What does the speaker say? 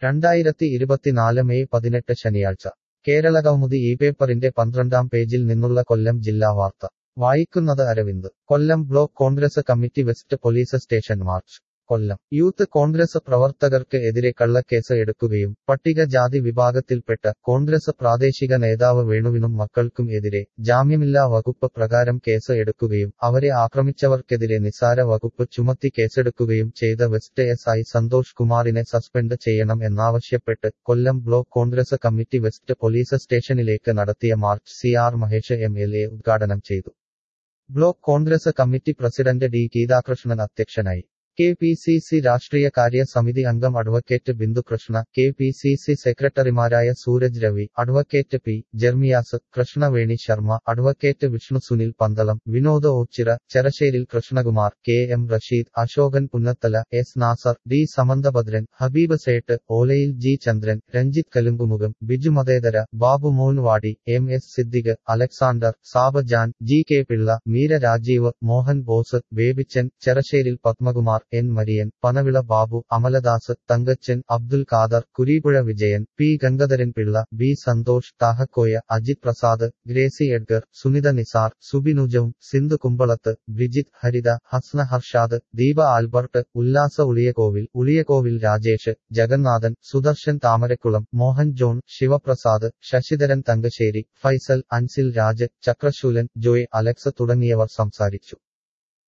രണ്ടായിരത്തി ഇരുപത്തിനാല് മെയ് പതിനെട്ട് ശനിയാഴ്ച കേരള കൗമുദി ഈ പേപ്പറിന്റെ പന്ത്രണ്ടാം പേജിൽ നിന്നുള്ള കൊല്ലം ജില്ലാ വാർത്ത വായിക്കുന്നത് Aravind Kollam block Congress committee west police station march Kollam youth Congress പ്രവർത്തകർക്ക് എതിരെ കള്ളക്കേസ് എടുക്കുകയും പട്ടികജാതി വിഭാഗത്തിൽപ്പെട്ട കോൺഗ്രസ് പ്രാദേശിക നേതാവ് വേണുവിനും മക്കൾക്കും എതിരെ ജാമ്യമില്ലാ വകുപ്പ് പ്രകാരം കേസ് എടുക്കുകയും അവരെ ആക്രമിച്ചവർക്കെതിരെ നിസാര വകുപ്പ് ചുമത്തി കേസെടുക്കുകയും ചെയ്ത വെസ്റ്റ് എസ് ഐ സന്തോഷ് കുമാറിനെ സസ്പെൻഡ് ചെയ്യണം എന്നാവശ്യപ്പെട്ട് Kollam block Congress committee west police സ്റ്റേഷനിലേക്ക് നടത്തിയ march C R Mahesh M L A ഉദ്ഘാടനം ചെയ്തു block Congress committee president D Geethakrishnan അധ്യക്ഷനായി കെ പി സി സി രാഷ്ട്രീയ കാര്യ സമിതി അംഗം advocate Bindukrishna K P C C സെക്രട്ടറിമാരായ Sooraj Ravi advocate P Jermias Krishnaveni Sharma advocate Vishnu Sunil Pandalam Vinod Ochira Cherasseril Krishnakumar K M Rasheed Ashokan Punnathala S Nasar D Samanthabhadran Habeeb Sait ഓലയിൽ G Chandran Ranjith Kalunkumukham Biju മതേതര Babu Monvadi M S Siddique Alexander Saba Jan G K Pillai Meera Rajeev Mohan Bose Babychan Cherasseril Padmakumar N Marian Panavila Babu Amaladas Thankachan Abdul Khader Kureepuzha Vijayan P Gangadharan Pillai B Santhosh Thahakoya Ajith Prasad Gracy Edgar Sunitha Nisar സുബിനുജവും സിന്ധു കുമ്പളത്ത് ബ്രിജിത്ത് ഹരിത ഹസ്ന ഹർഷാദ് ദീപ ആൽബർട്ട് ഉല്ലാസ ഉളിയകോവിൽ ഉളിയകോവിൽ രാജേഷ് ജഗന്നാഥൻ സുദർശൻ താമരക്കുളം മോഹൻ ജോൺ ശിവപ്രസാദ് ശശിധരൻ തങ്കശ്ശേരി ഫൈസൽ അൻസിൽ രാജ് ചക്രശൂലൻ ജോയ് അലക്സ് തുടങ്ങിയവർ സംസാരിച്ചു